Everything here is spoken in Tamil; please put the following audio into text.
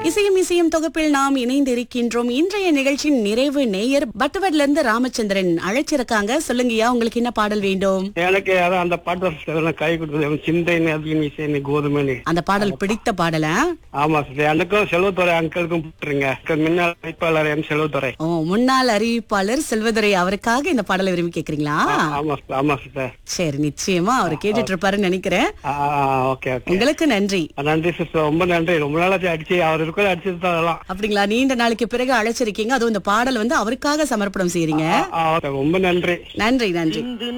இசையும் இசையும் தொகுப்பில் நாம் இணைந்திருக்கின்றோம் இன்றைய நிகழ்ச்சியின் நிறைவு நேயர் பட்டுவட்ல இருந்து ராமச்சந்திரன் அழைச்சிருக்காங்க சொல்லுங்கய்யா உங்களுக்கு என்ன பாடல் வேண்டும் எனக்கு அதான் அந்த பாட்டு சிஸ்டர் கை கொடுத்தது சிந்தை அதிகம் இசை கோதுமை அந்த பாடல் பிடித்த பாடல ஆமா சிஸ்டர் எனக்கும் செல்வத்துறை அங்கிளுக்கும் போட்டுருங்க முன்னாள் அமைப்பாளர் எம் செல்வத்துறை ஓ முன்னாள் அறிவிப்பாளர் செல்வதுரை அவருக்காக இந்த பாடலை விரும்பி கேக்குறீங்களா ஆமா sister, ஆமா சிஸ்டர் சரி நிச்சயமா அவர் கேட்டுட்டு இருப்பாருன்னு நினைக்கிறேன் ஓகே ஓகே உங்களுக்கு நன்றி நன்றி சிஸ்டர் ரொம்ப நன்றி ரொம்ப நாளாச்சு அடிச்சு அவர் இருக்கிற அடிச்சது தான் அதெல்லாம் அப்படிங்களா நீண்ட நாளைக்கு பிறகு அழைச்சிருக்கீங்க அதுவும் இந்த பாடல் வந்து அவருக்காக சமர்ப்பணம் செய்றீங்க ஆ, okay, ரொம்ப நன்றி நன்றி நன்றி